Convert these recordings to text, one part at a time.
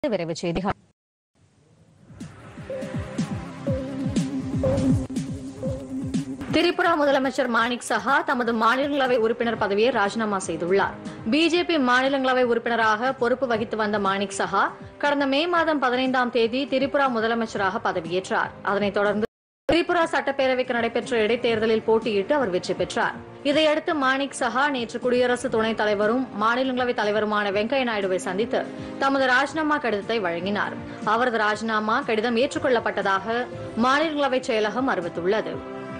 விரைவு செய்திகள் திரிபுரா முதலமைச்சர் மாணிக் சஹா தமது மாநிலங்களவை உறுப்பினர் பதவியை ராஜினாமா செய்துள்ளார் பிஜேபி மாநிலங்களவை உறுப்பினராக பொறுப்பு வகித்து வந்த மாணிக் சஹா கடந்த மே மாதம் பதினைந்தாம் தேதி திரிபுரா முதலமைச்சராக பதவியேற்றார் அதனைத் தொடர்ந்து திரிபுரா சட்டப்பேரவைக்கு நடைபெற்ற இடைத்தேர்தலில் போட்டியிட்டு அவர் வெற்றி பெற்றார் இதையடுத்து மாணிக் சஹா நேற்று குடியரசு துணைத் தலைவரும் மாநிலங்களவை தலைவருமான வெங்கையா நாயுடுவை சந்தித்து தமது ராஜினாமா கடிதத்தை வழங்கினார் அவரது ராஜினாமா கடிதம் ஏற்றுக்கொள்ளப்பட்டதாக மாநிலங்களவை செயலகம் அறிவித்துள்ளது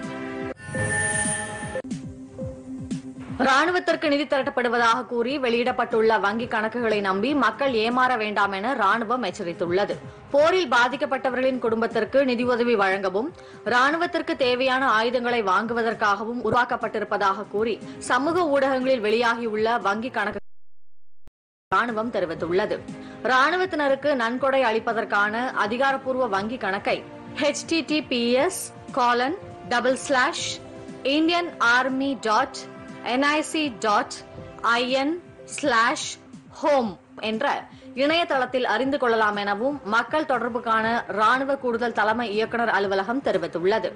ராணுவத்திற்கு நிதி திரட்டப்படுவதாக கூறி வெளியிடப்பட்டுள்ள வங்கி கணக்குகளை நம்பி மக்கள் ஏமாற வேண்டாம் என ராணுவம் எச்சரித்துள்ளது போரில் பாதிக்கப்பட்டவர்களின் குடும்பத்திற்கு நிதியுதவி வழங்கவும் ராணுவத்திற்கு தேவையான ஆயுதங்களை வாங்குவதற்காகவும் உருவாக்கப்பட்டிருப்பதாக கூறி சமூக ஊடகங்களில் வெளியாகியுள்ள வங்கி கணக்கு ராணுவம் தெரிவித்துள்ளது ராணுவத்தினருக்கு நன்கொடை அளிப்பதற்கான அதிகாரப்பூர்வ வங்கி கணக்கை https colon double slash Indian army dot NIC dot IN slash home என்ற இணையதளத்தில் அறிந்து கொள்ளலாம் எனவும் மக்கள் தொடர்புக்கான ராணுவ கூடுதல் தலைமை இயக்குநர் அலுவலகம் தெரிவித்துள்ளது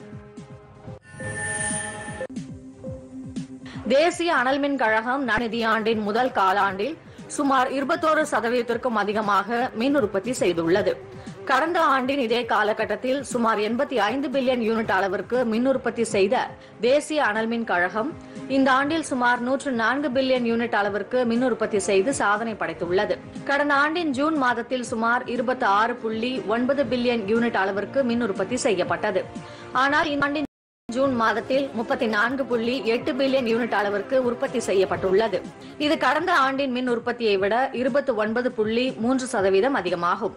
தேசிய அனல் மின் கழகம் நிதியாண்டின் முதல் காலாண்டில் சுமார் இருபத்தோரு சதவீதத்திற்கும் அதிகமாக மின் உற்பத்தி செய்துள்ளது கடந்த ஆண்டின் இதே காலகட்டத்தில் சுமார் எண்பத்தி ஐந்து பில்லியன் யூனிட் அளவிற்கு மின் உற்பத்தி செய்த தேசிய அனல் மின் கழகம் இந்த ஆண்டில் சுமார் நூற்று நான்கு பில்லியன் யூனிட் அளவிற்கு மின் உற்பத்தி செய்து சாதனை படைத்துள்ளது கடந்த ஆண்டின் ஜூன் மாதத்தில் சுமார் இருபத்தி ஆறு புள்ளி ஒன்பது பில்லியன் யூனிட் அளவிற்கு மின் உற்பத்தி செய்யப்பட்டது ஆனால் இந்த ஆண்டின் ஜூன் மாதத்தில் முப்பத்தி நான்கு புள்ளி எட்டு பில்லியன் யூனிட் அளவிற்கு உற்பத்தி செய்யப்பட்டுள்ளது இது கடந்த ஆண்டின் மின் உற்பத்தியை விட இருபத்தி ஒன்பது புள்ளி மூன்று சதவீதம் அதிகமாகும்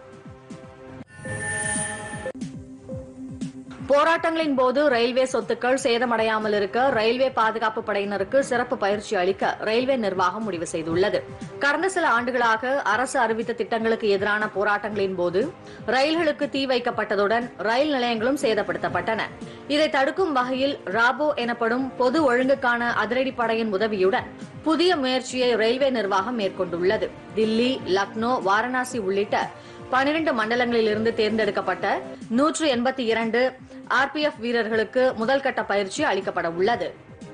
போராட்டங்களின் போது ரயில்வே சொத்துக்கள் சேதமடையாமல் இருக்க ரயில்வே பாதுகாப்பு படையினருக்கு சிறப்பு பயிற்சி அளிக்க ரயில்வே நிர்வாகம் முடிவு செய்துள்ளது கடந்த சில ஆண்டுகளாக அரசு அறிவித்த திட்டங்களுக்கு எதிரான போராட்டங்களின் போது ரயில்களுக்கு தீ வைக்கப்பட்டதுடன் ரயில் நிலையங்களும் சேதப்படுத்தப்பட்டன இதை தடுக்கும் வகையில் ராபோ எனப்படும் பொது ஒழுங்குக்கான அதிரடி படையின் உதவியுடன் புதிய முயற்சியை ரயில்வே நிர்வாகம் மேற்கொண்டுள்ளது தில்லி லக்னோ வாரணாசி உள்ளிட்ட பனிரெண்டு மண்டலங்களிலிருந்து தேர்ந்தெடுக்கப்பட்ட நூற்று எண்பத்தி இரண்டு ஆர்பிஎஃப் வீரர்களுக்கு முதல் கட்ட பயிற்சி அளிக்கப்பட உள்ளது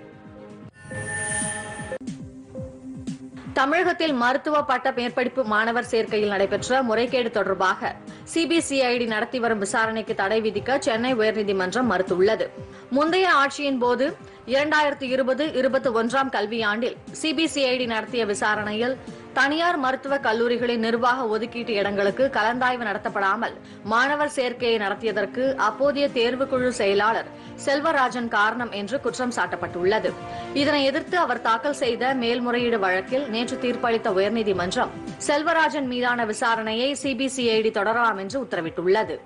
தமிழகத்தில் மருத்துவ பட்ட மேற்படிப்பு மாணவர் சேர்க்கையில் நடைபெற்ற முறைகேடு தொடர்பாக சிபிசிஐடி நடத்தி வரும் விசாரணைக்கு தடை விதிக்க சென்னை உயர்நீதிமன்றம் மறுத்துள்ளது முந்தைய ஆட்சியின் போது இரண்டாயிரத்தி இருபது இருபத்தி ஒன்றாம் கல்வியாண்டில் சிபிசிஐடி நடத்திய விசாரணையில் தனியார் மருத்துவக் கல்லூரிகளின் நிர்வாக ஒதுக்கீட்டு இடங்களுக்கு கலந்தாய்வு நடத்தப்படாமல் மாணவர் சேர்க்கையை நடத்தியதற்கு அப்போதைய தேர்வுக்குழு செயலாளர் செல்வராஜன் காரணம் என்று குற்றம் சாட்டப்பட்டுள்ளது இதனை எதிர்த்து அவர் தாக்கல் செய்த மேல்முறையீடு வழக்கில் நேற்று தீர்ப்பளித்த உயர்நீதிமன்றம் செல்வராஜன் மீதான விசாரணையை சிபிசிஐடி தொடரலாம் என்று உத்தரவிட்டுள்ளது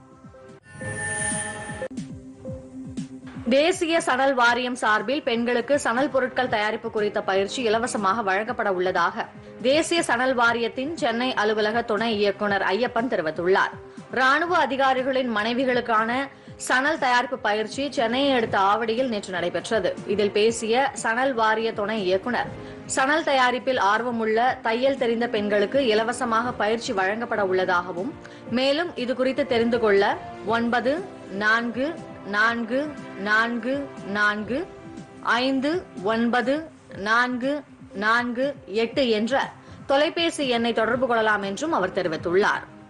தேசிய சணல் வாரியம் சார்பில் பெண்களுக்கு சணல் பொருட்கள் தயாரிப்பு குறித்த பயிற்சி இலவசமாக வழங்கப்பட உள்ளதாக தேசிய சணல் வாரியத்தின் சென்னை அலுவலக துணை இயக்குநர் ஐயப்பன் தெரிவித்துள்ளார் ராணுவ அதிகாரிகளின் மனைவிகளுக்கான சணல் தயாரிப்பு பயிற்சி சென்னையை அடுத்த ஆவடியில் நேற்று நடைபெற்றது இதில் பேசிய சணல் வாரிய துணை இயக்குநர் சணல் தயாரிப்பில் ஆர்வமுள்ள தையல் தெரிந்த பெண்களுக்கு இலவசமாக பயிற்சி வழங்கப்பட உள்ளதாகவும் மேலும் இதுகுறித்து தெரிந்து கொள்ள ஒன்பது நான்கு நான்கு நான்கு நான்கு ஐந்து ஒன்பது நான்கு நான்கு எட்டு என்ற தொலைபேசி எண்ணை தொடர்பு கொள்ளலாம் என்றும் அவர் தெரிவித்துள்ளார்